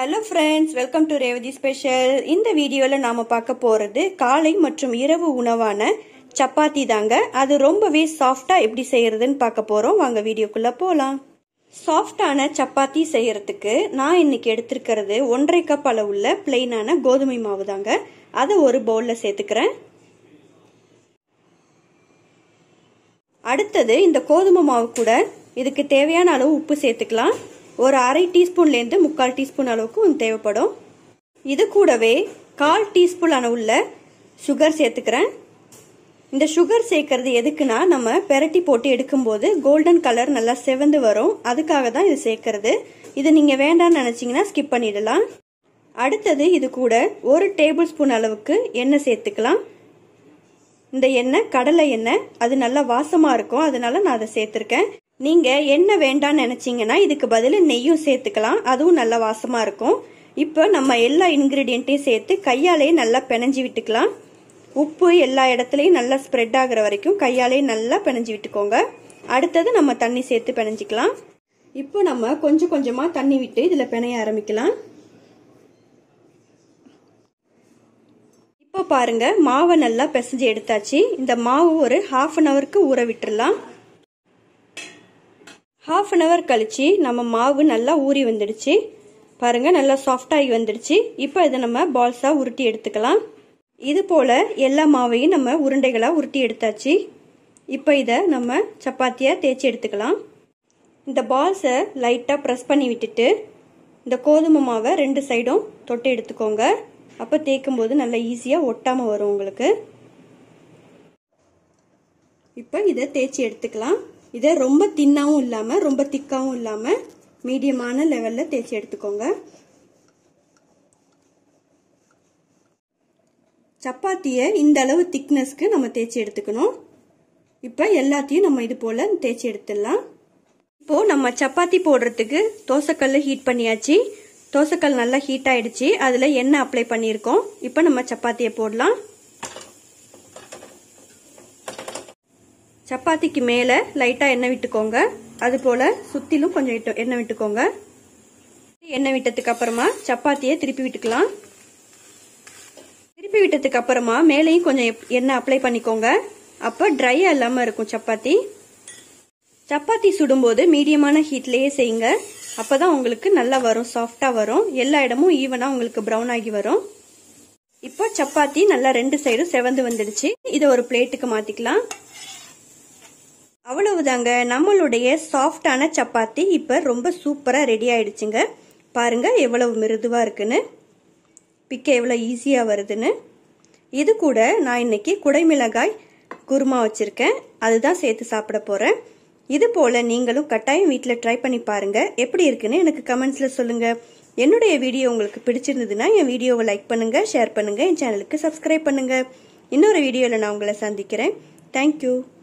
hello friends welcome to Revathi special இந்த வீடியோவில் நாம் பார்க்க போகிறது காலை மற்றும் இரவு உணவான சப்பாத்தி தாங்க அது ரொம்பவே சாஃப்டாக எப்படி செய்யறதுன்னு பார்க்க போகிறோம் வாங்க வீடியோக்குள்ளே போகலாம் சாஃப்டான சப்பாத்தி செய்யறதுக்கு நான் இன்னைக்கு எடுத்திருக்கிறது ஒன்றரை கப் அளவுள்ள பிளெயினான கோதுமை மாவு தாங்க அதை ஒரு பவுலில் சேர்த்துக்கிறேன் அடுத்தது இந்த கோதுமை மாவு கூட இதுக்கு தேவையான அளவு உப்பு சேர்த்துக்கலாம் ஒரு அரை டீஸ்பூன்லேருந்து முக்கால் டீஸ்பூன் அளவுக்கு உங்களுக்கு தேவைப்படும் இது கூடவே கால் டீஸ்பூன் அளவுள்ள சுகர் சேர்த்துக்கிறேன் இந்த சுகர் சேர்க்கறது எதுக்குன்னா நம்ம பெரட்டி போட்டு எடுக்கும்போது கோல்டன் கலர் நல்லா செவந்து வரும் அதுக்காக தான் இது சேர்க்கறது இது நீங்கள் வேண்டாம்னு நினச்சிங்கன்னா ஸ்கிப் பண்ணிடலாம் அடுத்தது இது கூட ஒரு டேபிள் ஸ்பூன் அளவுக்கு எண்ணெய் சேர்த்துக்கலாம் இந்த எண்ணெய் கடலை எண்ணெய் அது நல்லா வாசமாக இருக்கும் அதனால நான் அதை சேர்த்துருக்கேன் நீங்கள் எண்ணெய் வேண்டாம்னு நினச்சிங்கன்னா இதுக்கு பதில் நெய்யும் சேர்த்துக்கலாம் அதுவும் நல்லா வாசமாக இருக்கும் இப்போ நம்ம எல்லா இன்க்ரீடியண்ட்டையும் சேர்த்து கையாலேயே நல்லா பிணைஞ்சி விட்டுக்கலாம் உப்பு எல்லா இடத்துலையும் நல்லா ஸ்ப்ரெட் ஆகிற வரைக்கும் கையாலேயே நல்லா பிணைஞ்சி விட்டுக்கோங்க அடுத்தது நம்ம தண்ணி சேர்த்து பிணைஞ்சிக்கலாம் இப்போ நம்ம கொஞ்சம் கொஞ்சமாக தண்ணி விட்டு இதில் பிணைய ஆரம்பிக்கலாம் இப்போ பாருங்க மாவை நல்லா பிசைஞ்சு எடுத்தாச்சு இந்த மாவு ஒரு ஹாஃப் அன் ஹவருக்கு ஊற விட்டுடலாம் ஹாஃப் அன் ஹவர் கழிச்சு நம்ம மாவு நல்லா ஊறி வந்துடுச்சு பாருங்க நல்லா சாஃப்டாகி வந்துடுச்சு இப்போ இதை நம்ம பால்ஸாக உருட்டி எடுத்துக்கலாம் இது போல் எல்லா மாவையும் நம்ம உருண்டைகளாக உருட்டி எடுத்தாச்சு இப்போ இதை நம்ம சப்பாத்தியாக தேய்ச்சி எடுத்துக்கலாம் இந்த பால்ஸை லைட்டாக ப்ரெஸ் பண்ணி விட்டுட்டு இந்த கோதுமை மாவை ரெண்டு சைடும் தொட்டு எடுத்துக்கோங்க அப்போ தேய்க்கும் போது நல்லா ஈஸியாக ஒட்டாமல் வரும் உங்களுக்கு இப்போ இதை தேய்ச்சி எடுத்துக்கலாம் இதை ரொம்ப தின்னாவும் இல்லாமல் ரொம்ப திக்காவும் இல்லாமல் மீடியமான லெவலில் தேய்ச்சி எடுத்துக்கோங்க சப்பாத்தியை இந்த அளவு திக்னஸ்க்கு நம்ம தேய்ச்சி எடுத்துக்கணும் இப்போ எல்லாத்தையும் நம்ம இது போல் தேய்ச்சி எடுத்துடலாம் இப்போது நம்ம சப்பாத்தி போடுறதுக்கு தோசைக்கல் ஹீட் பண்ணியாச்சு தோசைக்கல் நல்லா ஹீட் ஆயிடுச்சு அதில் எண்ணெய் அப்ளை பண்ணியிருக்கோம் இப்போ நம்ம சப்பாத்தியை போடலாம் சப்பாத்திக்கு மேலே லைட்டாக எண்ணெய் விட்டுக்கோங்க அது போல் சுற்றிலும் கொஞ்சம் விட்டு எண்ணெய் விட்டுக்கோங்க எண்ணெய் விட்டதுக்கு அப்புறமா சப்பாத்தியை திருப்பி விட்டுக்கலாம் திருப்பி விட்டதுக்கு அப்புறமா மேலேயும் கொஞ்சம் எண்ணெய் அப்ளை பண்ணிக்கோங்க அப்போ ட்ரையாக இல்லாமல் இருக்கும் சப்பாத்தி சப்பாத்தி சுடும்போது மீடியமான ஹீட்லேயே செய்யுங்க அப்போ தான் உங்களுக்கு நல்லா வரும் சாஃப்டாக வரும் எல்லா இடமும் ஈவனாக உங்களுக்கு ப்ரௌன் ஆகி வரும் இப்போ சப்பாத்தி நல்லா ரெண்டு சைடும் செவந்து வந்துடுச்சு இதை ஒரு பிளேட்டுக்கு மாற்றிக்கலாம் அவ்வளவுதாங்க நம்மளுடைய சாஃப்டான சப்பாத்தி இப்போ ரொம்ப சூப்பராக ரெடி ஆயிடுச்சுங்க பாருங்க எவ்வளவு மிருதுவாக இருக்குன்னு பிக்க எவ்வளோ ஈஸியாக வருதுன்னு இது கூட நான் இன்னைக்கு குடைமிளகாய் குருமா வச்சுருக்கேன் அதுதான் சேர்த்து சாப்பிட போகிறேன் இது போல் நீங்களும் கட்டாயம் வீட்டில் ட்ரை பண்ணி பாருங்கள் எப்படி இருக்குன்னு எனக்கு கமெண்ட்ஸில் சொல்லுங்கள் என்னுடைய வீடியோ உங்களுக்கு பிடிச்சிருந்ததுன்னா என் வீடியோவை லைக் பண்ணுங்கள் ஷேர் பண்ணுங்கள் என் சேனலுக்கு சப்ஸ்கிரைப் பண்ணுங்கள் இன்னொரு வீடியோவில் நான் உங்களை சந்திக்கிறேன் தேங்க்யூ